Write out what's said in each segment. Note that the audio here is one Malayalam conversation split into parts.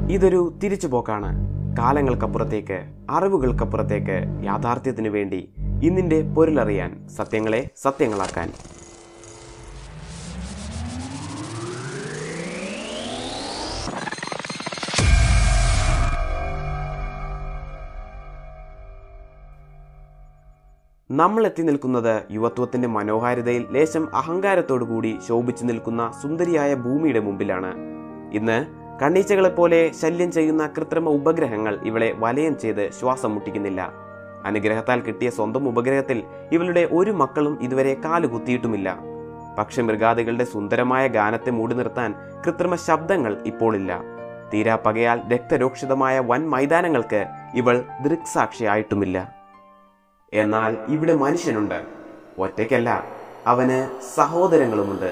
ഇതൊരു തിരിച്ചുപോക്കാണ് കാലങ്ങൾക്കപ്പുറത്തേക്ക് അറിവുകൾക്കപ്പുറത്തേക്ക് യാഥാർത്ഥ്യത്തിനു വേണ്ടി ഇന്നിന്റെ പൊരുളറിയാൻ സത്യങ്ങളെ സത്യങ്ങളാക്കാൻ നമ്മൾ എത്തി നിൽക്കുന്നത് യുവത്വത്തിന്റെ മനോഹാരിതയിൽ ലേശം അഹങ്കാരത്തോടു കൂടി ശോഭിച്ചു നിൽക്കുന്ന സുന്ദരിയായ ഭൂമിയുടെ മുമ്പിലാണ് ഇന്ന് കണ്ണീച്ചകളെപ്പോലെ ശല്യം ചെയ്യുന്ന കൃത്രിമ ഉപഗ്രഹങ്ങൾ ഇവളെ വലയം ചെയ്ത് ശ്വാസം മുട്ടിക്കുന്നില്ല അനുഗ്രഹത്താൽ കിട്ടിയ സ്വന്തം ഉപഗ്രഹത്തിൽ ഇവളുടെ ഒരു മക്കളും ഇതുവരെ കാലുകുത്തിയിട്ടുമില്ല പക്ഷെ മൃഗാദികളുടെ സുന്ദരമായ ഗാനത്തെ മൂടി നിർത്താൻ കൃത്രിമ ശബ്ദങ്ങൾ ഇപ്പോഴില്ല തീരാ പകയാൽ രക്തരോക്ഷിതമായ വൻ മൈതാനങ്ങൾക്ക് ഇവൾ ദൃക്സാക്ഷിയായിട്ടുമില്ല എന്നാൽ ഇവിടെ മനുഷ്യനുണ്ട് ഒറ്റയ്ക്കല്ല അവന് സഹോദരങ്ങളുമുണ്ട്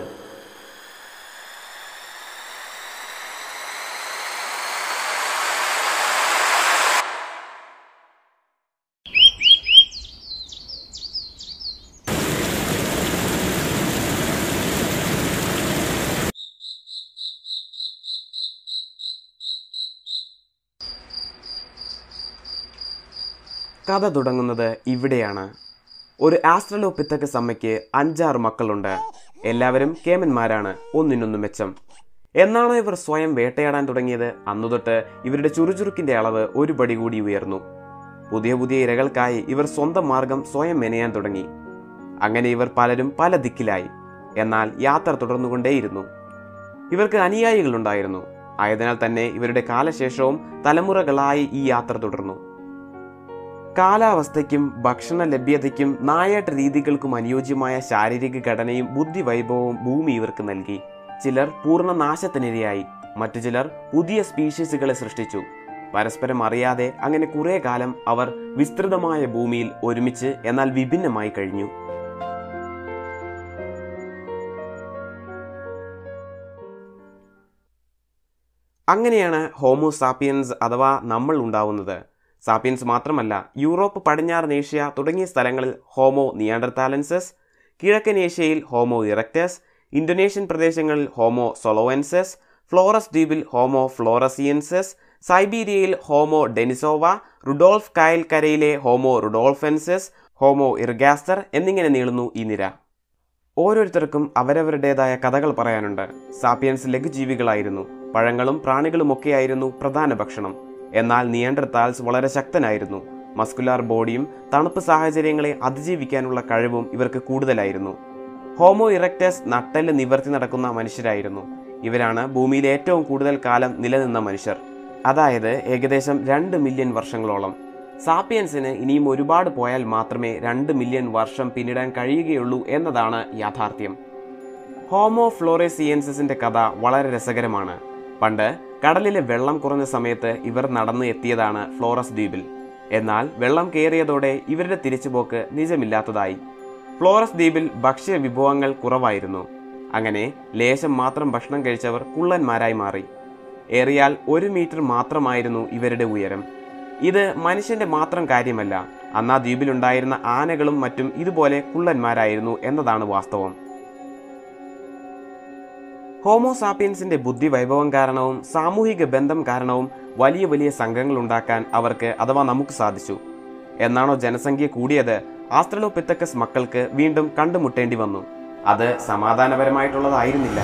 കഥ തുടങ്ങുന്നത് ഇവിടെയാണ് ഒരു ആസ്ട്രലോപിത്തക്കസ് അമ്മയ്ക്ക് അഞ്ചാറ് മക്കളുണ്ട് എല്ലാവരും കേമന്മാരാണ് ഒന്നിനൊന്നു മെച്ചം എന്നാണോ ഇവർ സ്വയം വേട്ടയാടാൻ തുടങ്ങിയത് അന്നു തൊട്ട് ഇവരുടെ ചുറുചുറുക്കിന്റെ അളവ് ഒരു പടി കൂടി ഉയർന്നു പുതിയ പുതിയ ഇരകൾക്കായി ഇവർ സ്വന്തം മാർഗം സ്വയം മെനയാൻ തുടങ്ങി അങ്ങനെ ഇവർ പലരും പല ദിക്കിലായി എന്നാൽ യാത്ര തുടർന്നുകൊണ്ടേയിരുന്നു ഇവർക്ക് അനുയായികളുണ്ടായിരുന്നു ആയതിനാൽ തന്നെ ഇവരുടെ കാലശേഷവും തലമുറകളായി ഈ യാത്ര തുടർന്നു കാലാവസ്ഥയ്ക്കും ഭക്ഷണ ലഭ്യതയ്ക്കും നായാട്ട് രീതികൾക്കും അനുയോജ്യമായ ശാരീരിക ഘടനയും ബുദ്ധി വൈഭവവും ഭൂമി ഇവർക്ക് നൽകി ചിലർ പൂർണ്ണ നാശത്തിനിരയായി മറ്റു ചിലർ പുതിയ സ്പീഷീസുകളെ സൃഷ്ടിച്ചു പരസ്പരം അറിയാതെ അങ്ങനെ കുറെ കാലം അവർ വിസ്തൃതമായ ഭൂമിയിൽ ഒരുമിച്ച് എന്നാൽ വിഭിന്നമായി കഴിഞ്ഞു അങ്ങനെയാണ് ഹോമോ സാപ്പിയൻസ് അഥവാ നമ്മൾ ഉണ്ടാവുന്നത് സാപ്പിയൻസ് മാത്രമല്ല യൂറോപ്പ് പടിഞ്ഞാറൻ ഏഷ്യ തുടങ്ങിയ സ്ഥലങ്ങളിൽ ഹോമോ നിയാണ്ടർതാലൻസസ് കിഴക്കൻ ഏഷ്യയിൽ ഹോമോ ഇറക്ടസ് ഇന്തോനേഷ്യൻ പ്രദേശങ്ങളിൽ ഹോമോ സൊലോവൻസസ് ഫ്ലോറസ് ദ്വീപിൽ ഹോമോ ഫ്ലോറസിയൻസസ് സൈബീരിയയിൽ ഹോമോ ഡെനിസോവ റുഡോൾഫ് കായൽ കരയിലെ ഹോമോ റുഡോൾഫൻസസ് ഹോമോ ഇർഗാസ്റ്റർ എന്നിങ്ങനെ നീളുന്നു ഈ നിര ഓരോരുത്തർക്കും അവരവരുടേതായ കഥകൾ പറയാനുണ്ട് സാപ്പിയൻസ് ലഘുജീവികളായിരുന്നു പഴങ്ങളും പ്രാണികളുമൊക്കെയായിരുന്നു പ്രധാന ഭക്ഷണം എന്നാൽ നിയണ്ടർതാൽസ് വളരെ ശക്തനായിരുന്നു മസ്കുലാർ ബോഡിയും തണുപ്പ് സാഹചര്യങ്ങളെ അതിജീവിക്കാനുള്ള കഴിവും ഇവർക്ക് കൂടുതലായിരുന്നു ഹോമോ ഇറക്ടസ് നട്ടെല്ല് നിവർത്തി നടക്കുന്ന മനുഷ്യരായിരുന്നു ഇവരാണ് ഭൂമിയിൽ ഏറ്റവും കൂടുതൽ കാലം നിലനിന്ന മനുഷ്യർ അതായത് ഏകദേശം രണ്ട് മില്യൺ വർഷങ്ങളോളം സാപ്പിയൻസിന് ഇനിയും ഒരുപാട് പോയാൽ മാത്രമേ രണ്ട് മില്യൺ വർഷം പിന്നിടാൻ കഴിയുകയുള്ളൂ എന്നതാണ് യാഥാർത്ഥ്യം ഹോമോ ഫ്ലോറേസിയൻസിന്റെ കഥ വളരെ രസകരമാണ് പണ്ട് കടലിലെ വെള്ളം കുറഞ്ഞ സമയത്ത് ഇവർ നടന്നു എത്തിയതാണ് ഫ്ലോറസ് ദ്വീപിൽ എന്നാൽ വെള്ളം കയറിയതോടെ ഇവരുടെ തിരിച്ചുപോക്ക് നിജമില്ലാത്തതായി ഫ്ലോറസ് ദ്വീപിൽ ഭക്ഷ്യ വിഭവങ്ങൾ കുറവായിരുന്നു അങ്ങനെ ലേശം മാത്രം ഭക്ഷണം കഴിച്ചവർ കുള്ളന്മാരായി മാറി ഏറിയാൽ ഒരു മീറ്റർ മാത്രമായിരുന്നു ഇവരുടെ ഉയരം ഇത് മനുഷ്യന്റെ മാത്രം കാര്യമല്ല അന്നാ ദ്വീപിലുണ്ടായിരുന്ന ആനകളും മറ്റും ഇതുപോലെ കുള്ളന്മാരായിരുന്നു എന്നതാണ് വാസ്തവം ഹോമോസാപ്പിയൻസിന്റെ ബുദ്ധി വൈഭവം കാരണവും സാമൂഹിക ബന്ധം കാരണവും വലിയ വലിയ സംഘങ്ങൾ ഉണ്ടാക്കാൻ അവർക്ക് അഥവാ നമുക്ക് സാധിച്ചു എന്നാണോ ജനസംഖ്യ കൂടിയത് ആസ്ട്രലോപിത്തക്കസ് മക്കൾക്ക് വീണ്ടും കണ്ടുമുട്ടേണ്ടി വന്നു അത് സമാധാനപരമായിട്ടുള്ളതായിരുന്നില്ല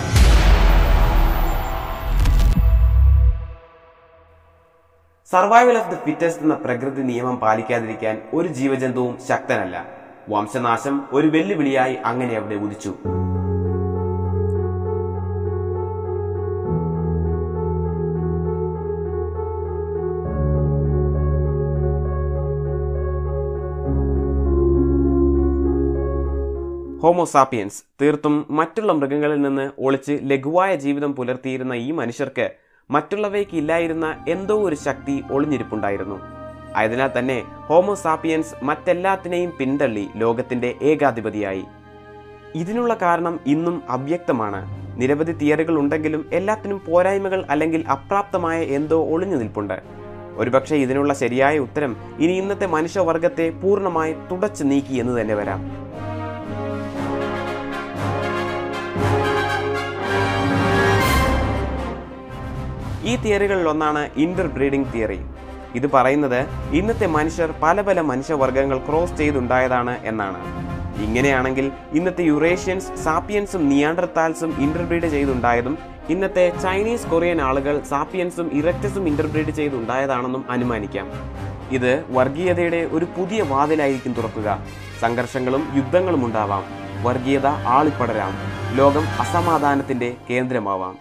സർവൈവൽ ഓഫ് ദ ഫിറ്റസ്റ്റ് എന്ന പ്രകൃതി നിയമം പാലിക്കാതിരിക്കാൻ ഒരു ജീവജന്തുവും ശക്തനല്ല വംശനാശം ഒരു വെല്ലുവിളിയായി അങ്ങനെ അവിടെ ഉദിച്ചു ഹോമോസാപ്പിയൻസ് തീർത്തും മറ്റുള്ള മൃഗങ്ങളിൽ നിന്ന് ഒളിച്ച് ലഘുവായ ജീവിതം പുലർത്തിയിരുന്ന ഈ മനുഷ്യർക്ക് മറ്റുള്ളവയ്ക്ക് ഇല്ലായിരുന്ന എന്തോ ഒരു ശക്തി ഒളിഞ്ഞിരിപ്പുണ്ടായിരുന്നു ആയതിനാൽ തന്നെ ഹോമോസാപ്പിയൻസ് മറ്റെല്ലാത്തിനെയും പിന്തള്ളി ലോകത്തിന്റെ ഏകാധിപതിയായി ഇതിനുള്ള കാരണം ഇന്നും അവ്യക്തമാണ് നിരവധി തിയറികൾ ഉണ്ടെങ്കിലും എല്ലാത്തിനും പോരായ്മകൾ അല്ലെങ്കിൽ അപ്രാപ്തമായ എന്തോ ഒളിഞ്ഞു നിൽപ്പുണ്ട് ഒരുപക്ഷെ ഇതിനുള്ള ശരിയായ ഉത്തരം ഇനി ഇന്നത്തെ മനുഷ്യവർഗത്തെ പൂർണ്ണമായി തുടച്ചു നീക്കി എന്ന് തന്നെ വരാം ഈ തിയറികളിൽ ഒന്നാണ് ഇന്റർ ബ്രീഡിംഗ് തിയറി ഇത് പറയുന്നത് ഇന്നത്തെ മനുഷ്യർ പല പല മനുഷ്യവർഗ്ഗങ്ങൾ ക്രോസ് ചെയ്തുണ്ടായതാണ് എന്നാണ് ഇങ്ങനെയാണെങ്കിൽ ഇന്നത്തെ യുറേഷ്യൻസ് സാപ്പിയൻസും നിയാണ്ടർത്താൽസും ഇന്റർബ്രീഡ് ചെയ്തുണ്ടായതും ഇന്നത്തെ ചൈനീസ് കൊറിയൻ ആളുകൾ സാപ്പിയൻസും ഇറക്റ്റസും ഇന്റർബ്രീഡ് ചെയ്തുണ്ടായതാണെന്നും അനുമാനിക്കാം ഇത് വർഗീയതയുടെ ഒരു പുതിയ വാതിലായിരിക്കും തുറക്കുക സംഘർഷങ്ങളും യുദ്ധങ്ങളും ഉണ്ടാവാം വർഗീയത ആളിപ്പടരാം ലോകം അസമാധാനത്തിന്റെ കേന്ദ്രമാവാം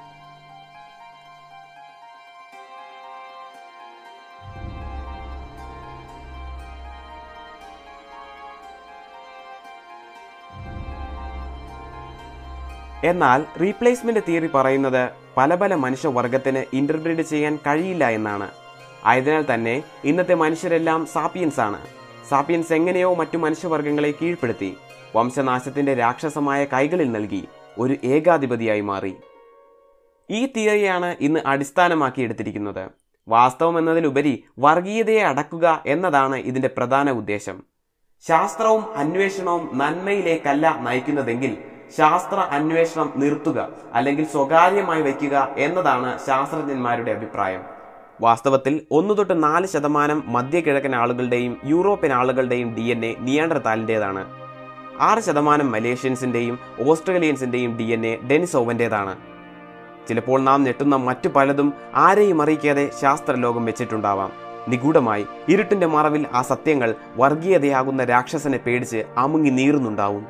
എന്നാൽ റീപ്ലേസ്മെന്റ് തിയറി പറയുന്നത് പല പല മനുഷ്യവർഗത്തിന് ഇന്റർബ്രീഡ് ചെയ്യാൻ കഴിയില്ല എന്നാണ് ആയതിനാൽ തന്നെ ഇന്നത്തെ മനുഷ്യരെല്ലാം സാപ്പിയൻസ് ആണ് സാപ്പിയൻസ് എങ്ങനെയോ മറ്റു മനുഷ്യവർഗങ്ങളെ കീഴ്പ്പെടുത്തി വംശനാശത്തിന്റെ രാക്ഷസമായ കൈകളിൽ നൽകി ഒരു ഏകാധിപതിയായി മാറി ഈ തിയറിയാണ് ഇന്ന് അടിസ്ഥാനമാക്കി എടുത്തിരിക്കുന്നത് വാസ്തവം എന്നതിലുപരി വർഗീയതയെ അടക്കുക എന്നതാണ് ഇതിന്റെ പ്രധാന ഉദ്ദേശം ശാസ്ത്രവും അന്വേഷണവും നന്മയിലേക്കല്ല നയിക്കുന്നതെങ്കിൽ ശാസ്ത്ര അന്വേഷണം നിർത്തുക അല്ലെങ്കിൽ സ്വകാര്യമായി വയ്ക്കുക എന്നതാണ് ശാസ്ത്രജ്ഞന്മാരുടെ അഭിപ്രായം വാസ്തവത്തിൽ ഒന്നു തൊട്ട് നാല് ശതമാനം മധ്യകിഴക്കൻ ആളുകളുടെയും യൂറോപ്യൻ ആളുകളുടെയും ഡി എൻ എ നിയാണ്ടർതാലിൻ്റെതാണ് ആറ് ശതമാനം മലേഷ്യൻസിന്റെയും ഓസ്ട്രേലിയൻസിന്റെയും ഡി എൻ എ ഡെനിസോവന്റേതാണ് ചിലപ്പോൾ നാം ഞെട്ടുന്ന മറ്റു പലതും ആരെയും അറിയിക്കാതെ ശാസ്ത്രലോകം വെച്ചിട്ടുണ്ടാവാം നിഗൂഢമായി ഇരുട്ടിന്റെ മറവിൽ ആ സത്യങ്ങൾ വർഗീയതയാകുന്ന രാക്ഷസനെ പേടിച്ച് അമുങ്ങി നീറുന്നുണ്ടാവും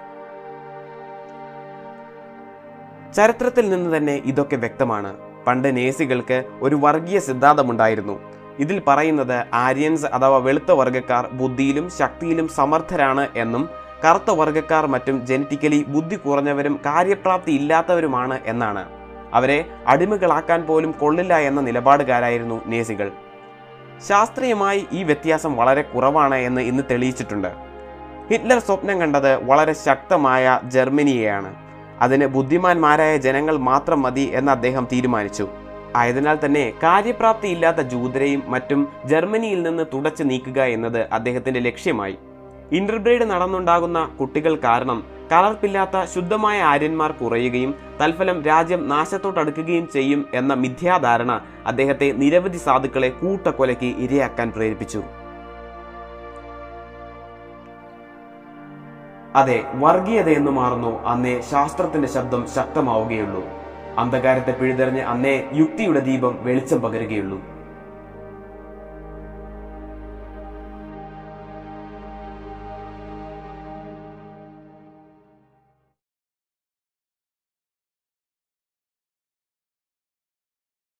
ചരിത്രത്തിൽ നിന്ന് തന്നെ ഇതൊക്കെ വ്യക്തമാണ് പണ്ട് നേസികൾക്ക് ഒരു വർഗീയ സിദ്ധാന്തമുണ്ടായിരുന്നു ഇതിൽ പറയുന്നത് ആര്യൻസ് അഥവാ വെളുത്ത വർഗ്ഗക്കാർ ബുദ്ധിയിലും ശക്തിയിലും സമർത്ഥരാണ് എന്നും കറുത്ത വർഗ്ഗക്കാർ മറ്റും ജനറ്റിക്കലി ബുദ്ധി കുറഞ്ഞവരും കാര്യപ്രാപ്തി ഇല്ലാത്തവരുമാണ് എന്നാണ് അവരെ അടിമകളാക്കാൻ പോലും കൊള്ളില്ല എന്ന നിലപാടുകാരായിരുന്നു നേസികൾ ശാസ്ത്രീയമായി ഈ വ്യത്യാസം വളരെ കുറവാണ് എന്ന് ഇന്ന് തെളിയിച്ചിട്ടുണ്ട് ഹിറ്റ്ലർ സ്വപ്നം കണ്ടത് വളരെ ശക്തമായ ജർമ്മനിയെയാണ് അതിന് ബുദ്ധിമാന്മാരായ ജനങ്ങൾ മാത്രം മതി എന്ന് അദ്ദേഹം തീരുമാനിച്ചു ആയതിനാൽ തന്നെ കാര്യപ്രാപ്തി ഇല്ലാത്ത ജൂതരെയും മറ്റും ജർമ്മനിയിൽ നിന്ന് തുടച്ചു നീക്കുക എന്നത് അദ്ദേഹത്തിന്റെ ലക്ഷ്യമായി ഇന്റർബ്രീഡ് നടന്നുണ്ടാകുന്ന കുട്ടികൾ കാരണം കലർപ്പില്ലാത്ത ശുദ്ധമായ ആര്യന്മാർ കുറയുകയും തൽഫലം രാജ്യം നാശത്തോട്ടടുക്കുകയും ചെയ്യും എന്ന മിഥ്യാധാരണ അദ്ദേഹത്തെ നിരവധി സാധുക്കളെ കൂട്ടക്കൊലയ്ക്ക് ഇരയാക്കാൻ പ്രേരിപ്പിച്ചു അതെ വർഗീയത എന്ന് മാറുന്നു അന്നേ ശാസ്ത്രത്തിന്റെ ശബ്ദം ശക്തമാവുകയുള്ളൂ അന്ധകാരത്തെ പിഴുതെറിഞ്ഞ് അന്നേ യുക്തിയുടെ ദീപം വെളിച്ചം പകരുകയുള്ളൂ